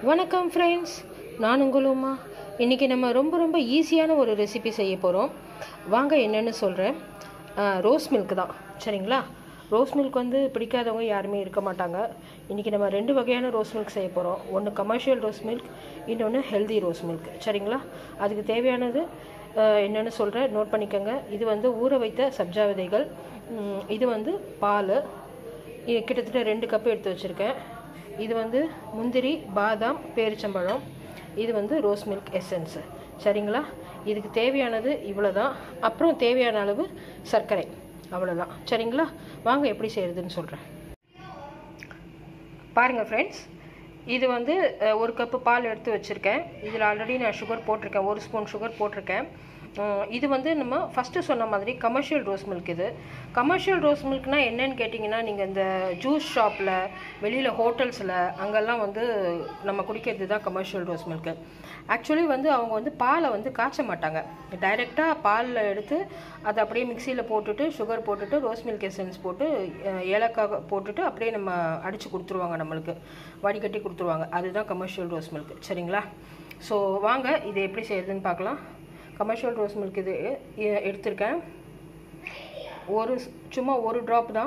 வணக்கம் ஃப்ரெண்ட்ஸ் நான் உங்கள் உமா இன்றைக்கி நம்ம ரொம்ப ரொம்ப ஈஸியான ஒரு ரெசிபி செய்ய போகிறோம் வாங்க என்னென்னு சொல்கிறேன் ரோஸ் மில்க் தான் சரிங்களா ரோஸ் மில்க் வந்து பிடிக்காதவங்க யாருமே இருக்க மாட்டாங்க இன்றைக்கி நம்ம ரெண்டு வகையான ரோஸ் மில்க் செய்ய போகிறோம் ஒன்று கமர்ஷியல் ரோஸ் மில்க் இன்னொன்று ஹெல்தி ரோஸ் மில்க் சரிங்களா அதுக்கு தேவையானது அஹ், என்னென்னு சொல்கிறேன் நோட் பண்ணிக்கோங்க இது வந்து ஊற வைத்த சப்ஜா விதைகள் உம், இது வந்து பால் இது கிட்டத்தட்ட ரெண்டு கப்பு எடுத்து வச்சுருக்கேன் இது வந்து முந்திரி பாதாம் பேரிச்சம்பழம் இது வந்து ரோஸ் மில்க் எசன்ஸு சரிங்களா இதுக்கு தேவையானது இவ்வளோ தான் அப்புறம் தேவையான அளவு சர்க்கரை அவ்வளோதான் சரிங்களா வாங்க எப்படி செய்கிறதுன்னு சொல்கிறேன் பாருங்கள் ஃப்ரெண்ட்ஸ் இது வந்து அஹ், ஒரு கப்பு பால் எடுத்து வச்சுருக்கேன் இதில் ஆல்ரெடி நான் சுகர் போட்டிருக்கேன் ஒரு ஸ்பூன் சுகர் போட்டிருக்கேன் உம், இது வந்து நம்ம ஃபஸ்ட்டு சொன்ன மாதிரி கமர்ஷியல் ரோஸ் மில்க் இது கமர்ஷியல் ரோஸ் மில்க்னா என்னன்னு கேட்டிங்கன்னா நீங்கள் இந்த ஜூஸ் ஷாப்பில் வெளியில் ஹோட்டல்ஸில் அங்கெல்லாம் வந்து நம்ம குடிக்கிறது தான் கமர்ஷியல் ரோஸ் மில்க்கு ஆக்சுவலி வந்து அவங்க வந்து பாலை வந்து காய்ச்ச மாட்டாங்க டைரெக்டாக பாலில் எடுத்து அதை அப்படியே மிக்சியில் போட்டுட்டு சுகர் போட்டுட்டு ரோஸ் மில்க் எசன்ஸ் போட்டு அஹ், ஏலக்காய் போட்டுட்டு அப்படியே நம்ம அடித்து கொடுத்துருவாங்க நம்மளுக்கு வடிகட்டி கொடுத்துருவாங்க அதுதான் கமர்ஷியல் ரோஸ் மில்க் சரிங்களா ஸோ வாங்க இது எப்படி செய்யறதுன்னு பார்க்கலாம் கமர்ஷியல் ரோஸ் மில்க் இது எ- எடுத்திருக்கேன் ஒரு ஸ்- சும்மா ஒரு ட்ராப் தான்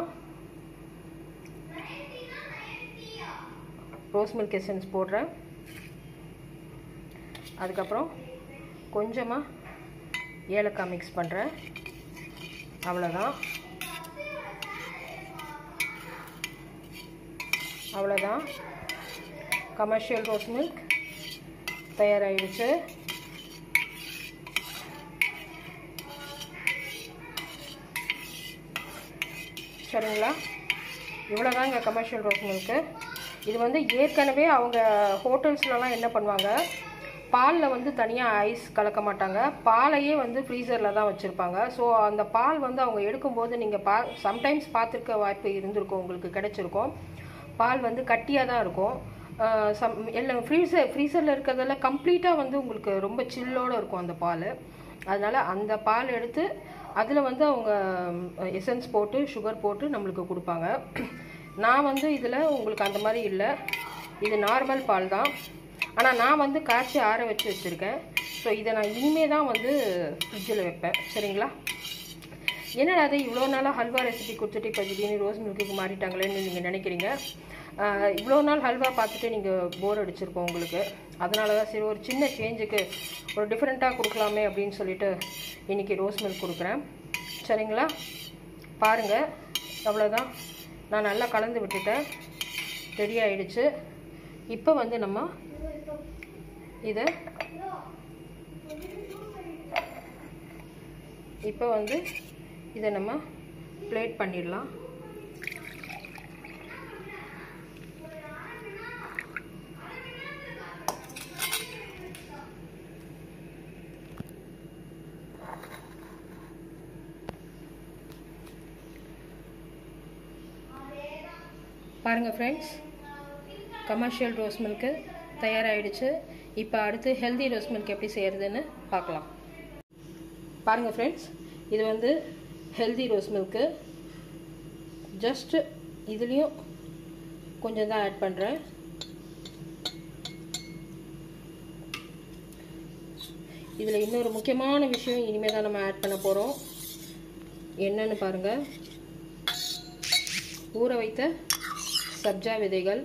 ரோஸ் மில்க் எசன்ஸ் போடுறேன் அதுக்கப்புறம் கொஞ்சமாக ஏலக்காய் மிக்ஸ் பண்ணுறேன் அவ்வளோதான் அவ்வளோதான் கமர்ஷியல் ரோஸ் மில்க் தயாராகிடுச்சு சரிங்களா இவ்வளோதாங்க கமர்ஷியல் ரோஸ் மில்க்கு இது வந்து ஏற்கனவே அவங்க ஹோட்டல்ஸ்லலாம் என்ன பண்ணுவாங்க பாலில் வந்து தனியாக ஐஸ் கலக்க மாட்டாங்க பாலையே வந்து ஃப்ரீசரில் தான் வச்சுருப்பாங்க ஸோ அந்த பால் வந்து அவங்க எடுக்கும்போது நீங்கள் பா சம்டைம்ஸ் பார்த்துருக்க வாய்ப்பு இருந்திருக்கும் உங்களுக்கு கிடைச்சிருக்கும் பால் வந்து கட்டியாக தான் இருக்கும் ஆஹ் சம் எல்லாம் ஃப்ரீசர் ஃப்ரீசரில் இருக்கிறதெல்லாம் கம்ப்ளீட்டாக வந்து உங்களுக்கு ரொம்ப சில்லோடு இருக்கும் அந்த பால் அதனால் அந்த பால் எடுத்து அதில் வந்து அவங்க எசன்ஸ் போட்டு சுகர் போட்டு நம்மளுக்கு கொடுப்பாங்க நான் வந்து இதில் உங்களுக்கு அந்த மாதிரி இல்லை இது நார்மல் பால் தான் ஆனால் நான் வந்து காய்ச்சி ஆற வச்சு வச்சுருக்கேன் ஸோ இதை நான் இனிமே தான் வந்து ஃப்ரிட்ஜில் வைப்பேன் சரிங்களா என்னடா அது இவ்வளோ நாளாக ஹல்வா ரெசிபி கொடுத்துட்டு இப்போ திடீர்னு ரோஸ் மில்க்குக்கு மாறிட்டாங்களேன்னு நீங்கள் நினைக்கிறீங்க ஆஹ் இவ்வளோ நாள் ஹல்வா பார்த்துட்டு நீங்கள் போர் அடிச்சிருக்கோம் உங்களுக்கு அதனால தான் சரி ஒரு சின்ன சேஞ்சுக்கு ஒரு டிஃப்ரெண்ட்டாக கொடுக்கலாமே அப்படின்னு சொல்லிட்டு இன்றைக்கி ரோஸ் மில்க் கொடுக்குறேன் சரிங்களா பாருங்கள் அவ்வளோதான் நான் நல்லா கலந்து விட்டுட்டேன் ரெடி ஆயிடுச்சு இப்போ வந்து நம்ம இதை இப்போ வந்து இதை நம்ம பிளேட் பண்ணிடலாம் பாருங்கள் ஃப்ரெண்ட்ஸ் கமர்ஷியல் ரோஸ் மில்க்கு தயாராகிடுச்சு இப்போ அடுத்து ஹெல்தி ரோஸ் மில்க் எப்படி செய்கிறதுன்னு பார்க்கலாம் பாருங்கள் ஃப்ரெண்ட்ஸ் இது வந்து ஹெல்தி ரோஸ் மில்க்கு ஜஸ்ட்டு இதுலேயும் கொஞ்சம் தான் ஆட் பண்ணுறேன் இதில் இன்னொரு முக்கியமான விஷயம் இனிமேல் தான் நம்ம ஆட் பண்ண போகிறோம் என்னன்னு பாருங்கள் ஊற வைத்த சப்ஜா விதைகள்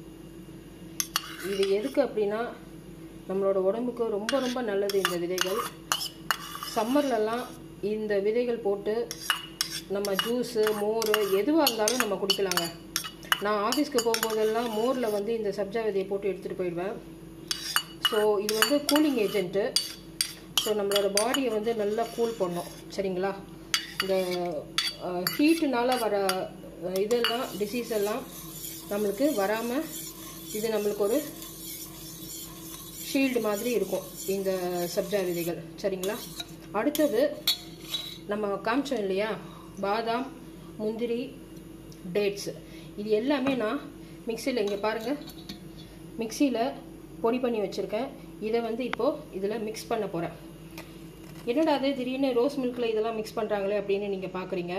இது எதுக்கு அப்படின்னா நம்மளோட உடம்புக்கு ரொம்ப ரொம்ப நல்லது இந்த விதைகள் சம்மர்லலாம் இந்த விதைகள் போட்டு நம்ம ஜூஸு மோர் எதுவாக இருந்தாலும் நம்ம குடிக்கலாங்க நான் ஆஃபீஸ்க்கு போகும்போதெல்லாம் மோரில் வந்து இந்த சப்ஜா விதையை போட்டு எடுத்துகிட்டு போயிடுவேன் ஸோ இது வந்து கூலிங் ஏஜென்ட்டு ஸோ நம்மளோட பாடியை வந்து நல்லா கூல் பண்ணும் சரிங்களா இந்த ஹீட்டுனால வர அஹ், இதெல்லாம் டிசீஸ் எல்லாம் நம்மளுக்கு வராமல் இது நம்மளுக்கு ஒரு ஷீல்டு மாதிரி இருக்கும் இந்த சப்ஜா விதைகள் சரிங்களா அடுத்தது நம்ம காமிச்சோம் இல்லையா பாதாம் முந்திரி டேட்ஸ் இது எல்லாமே நான் மிக்சியில் இங்கே பாருங்கள் மிக்சியில் பொடி பண்ணி வச்சுருக்கேன் இதை வந்து இப்போது இதில் மிக்ஸ் பண்ண போகிறேன் என்னடா அது திடீர்னு ரோஸ் மில்கில் இதெல்லாம் மிக்ஸ் பண்ணுறாங்களே அப்படின்னு நீங்கள் பார்க்குறீங்க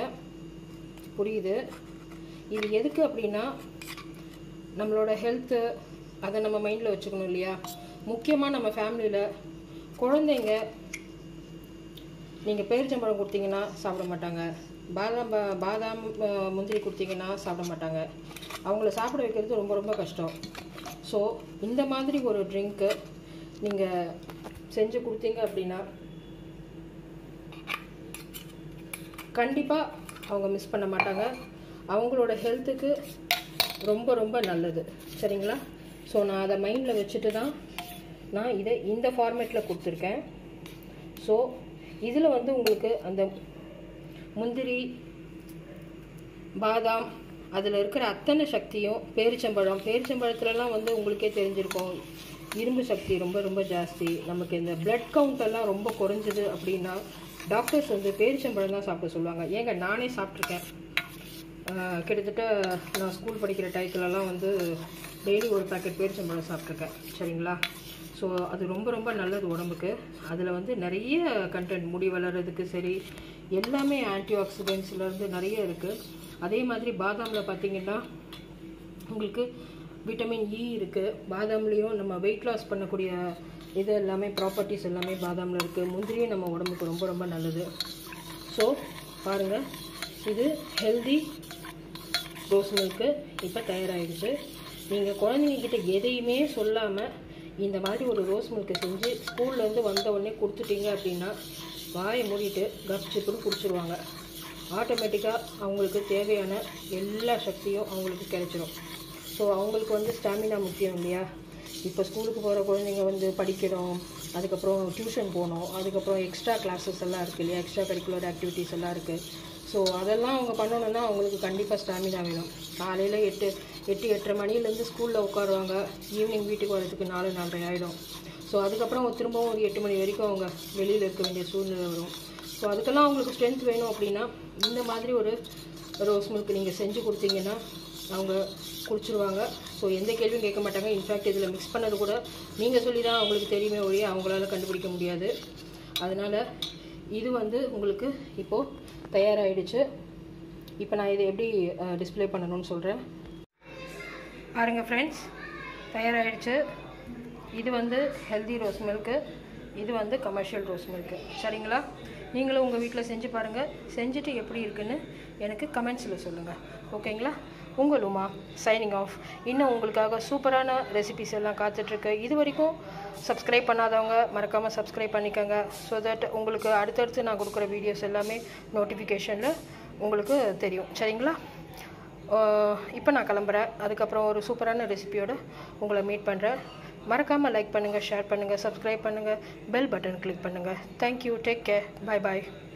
புரியுது இது எதுக்கு அப்படின்னா நம்மளோட ஹெல்த்து அதை நம்ம மைண்டில் வச்சுக்கணும் இல்லையா முக்கியமாக நம்ம ஃபேமிலியில் குழந்தைங்க நீங்கள் பேரிச்சம்பழம் கொடுத்தீங்கன்னா சாப்பிட மாட்டாங்க பாதாம் ப- பாதாம் அஹ், முந்திரி கொடுத்தீங்கன்னா சாப்பிட மாட்டாங்க அவங்கள சாப்பிட வைக்கிறது ரொம்ப ரொம்ப கஷ்டம் ஸோ இந்த மாதிரி ஒரு ட்ரிங்க்கு நீங்கள் செஞ்சு கொடுத்தீங்க அப்படின்னா கண்டிப்பாக அவங்க மிஸ் பண்ண மாட்டாங்க அவங்களோட ஹெல்த்துக்கு ரொம்ப ரொம்ப நல்லது சரிங்களா ஸோ நான் அதை மைண்டில் வச்சுட்டு தான் நான் இதை இந்த ஃபார்மேட்டில் கொடுத்துருக்கேன் ஸோ இதில் வந்து உங்களுக்கு அந்த முந்திரி பாதாம் அதில் இருக்கிற அத்தனை சக்தியும் பேரிச்சம்பழம் பேரிச்சம்பழத்துலலாம் வந்து உங்களுக்கே தெரிஞ்சிருக்கும் இரும்பு சக்தி ரொம்ப ரொம்ப ஜாஸ்தி நமக்கு இந்த பிளட் கவுண்ட் எல்லாம் ரொம்ப குறைஞ்சது அப்படின்னா டாக்டர்ஸ் வந்து பேரிச்சம்பழம் தான் சாப்பிட சொல்லுவாங்க ஏங்க நானே சாப்பிட்ருக்கேன் ஆஹ் கிட்டத்தட்ட நான் ஸ்கூல் படிக்கிற டயத்துலலாம் வந்து டெய்லி ஒரு பேக்கெட் பேரிச்சம்பழம் சாப்பிட்ருக்கேன் சரிங்களா ஸோ அது ரொம்ப ரொம்ப நல்லது உடம்புக்கு அதில் வந்து நிறைய கண்டென்ட் முடி வளர்கிறதுக்கு சரி எல்லாமே ஆன்டி ஆக்சிடென்ட்ஸ்லேருந்து நிறைய இருக்குது அதே மாதிரி பாதாமில் பார்த்தீங்கன்னா உங்களுக்கு விட்டமின் இ இருக்குது பாதாம்லேயும் நம்ம வெயிட் லாஸ் பண்ணக்கூடிய இது எல்லாமே ப்ராப்பர்ட்டிஸ் எல்லாமே பாதாமில் இருக்குது முந்திரியும் நம்ம உடம்புக்கு ரொம்ப ரொம்ப நல்லது ஸோ பாருங்கள் இது ஹெல்தி ரோஸ் மில்க்கு இப்போ தயாராகிடுச்சு நீங்கள் குழந்தைங்கக்கிட்ட எதையுமே சொல்லாமல் இந்த மாதிரி ஒரு ரோஸ் மில்க்கு செஞ்சு ஸ்கூல்லேருந்து வந்த உடனே கொடுத்துட்டீங்க அப்படின்னா வாயை மூடிட்டு கப்சிப்புன்னு குடிச்சிருவாங்க ஆட்டோமேட்டிக்காக அவங்களுக்கு தேவையான எல்லா சக்தியும் அவங்களுக்கு கிடைச்சிரும் ஸோ அவங்களுக்கு வந்து ஸ்டாமினா முக்கியம் இல்லையா இப்போ ஸ்கூலுக்கு போகிற குழந்தைங்க வந்து படிக்கணும் அதுக்கப்புறம் டியூஷன் போகணும் அதுக்கப்புறம் எக்ஸ்ட்ரா கிளாஸஸ் எல்லாம் இருக்குது இல்லையா எக்ஸ்ட்ரா கரிக்குலர் ஆக்டிவிட்டீஸ் எல்லாம் இருக்குது ஸோ அதெல்லாம் அவங்க பண்ணணுன்னா அவங்களுக்கு கண்டிப்பாக ஸ்டாமினா வேணும் காலையில் எட்டு எட்டு எட்டரை மணிலேருந்து ஸ்கூலில் உட்காருவாங்க ஈவினிங் வீட்டுக்கு வரதுக்கு நாலு நாலரை ஆகிடும் ஸோ அதுக்கப்புறம் அவங்க திரும்பவும் ஒரு எட்டு மணி வரைக்கும் அவங்க வெளியில் இருக்க வேண்டிய சூழ்நிலை வரும் ஸோ அதுக்கெல்லாம் அவங்களுக்கு ஸ்ட்ரென்த் வேணும் அப்படின்னா இந்த மாதிரி ஒரு ரோஸ் மில்க் நீங்கள் செஞ்சு கொடுத்தீங்கன்னா அவங்க குடிச்சிருவாங்க ஸோ எந்த கேள்வியும் கேட்க மாட்டாங்க இன்ஃபேக்ட் இதில் மிக்ஸ் பண்ணது கூட நீங்கள் சொல்லி தான் அவங்களுக்கு தெரியுமே ஒழிய அவங்களால கண்டுபிடிக்க முடியாது அதனால் இது வந்து உங்களுக்கு இப்போது தயாராகிடுச்சு இப்போ நான் இதை எப்படி டிஸ்ப்ளே பண்ணணும்னு சொல்கிறேன் பாருங்க ஃப்ரெண்ட்ஸ் தயாராகிடுச்சு இது வந்து ஹெல்தி ரோஸ் மில்க்கு இது வந்து கமர்ஷியல் ரோஸ் மில்க்கு சரிங்களா நீங்களும் உங்கள் வீட்டில் செஞ்சு பாருங்கள் செஞ்சுட்டு எப்படி இருக்குன்னு எனக்கு கமெண்ட்ஸில் சொல்லுங்கள் ஓகேங்களா உங்கள் உமா சைனிங் ஆஃப் இன்னும் உங்களுக்காக சூப்பரான ரெசிபிஸ் எல்லாம் காத்துட்ருக்கு இது வரைக்கும் சப்ஸ்கிரைப் பண்ணாதவங்க மறக்காமல் சப்ஸ்கிரைப் பண்ணிக்கோங்க ஸோ தட் உங்களுக்கு அடுத்தடுத்து நான் கொடுக்குற வீடியோஸ் எல்லாமே நோட்டிஃபிகேஷனில் உங்களுக்கு தெரியும் சரிங்களா இப்போ நான் கிளம்புறேன் அதுக்கப்புறம் ஒரு சூப்பரான ரெசிபியோட உங்களை மீட் பண்ணுறேன் மறக்காமல் லைக் பண்ணுங்கள் ஷேர் பண்ணுங்கள் சப்ஸ்கிரைப் பண்ணுங்கள் பெல் பட்டன் கிளிக் பண்ணுங்கள் தேங்க்யூ டேக் கேர் பை பாய்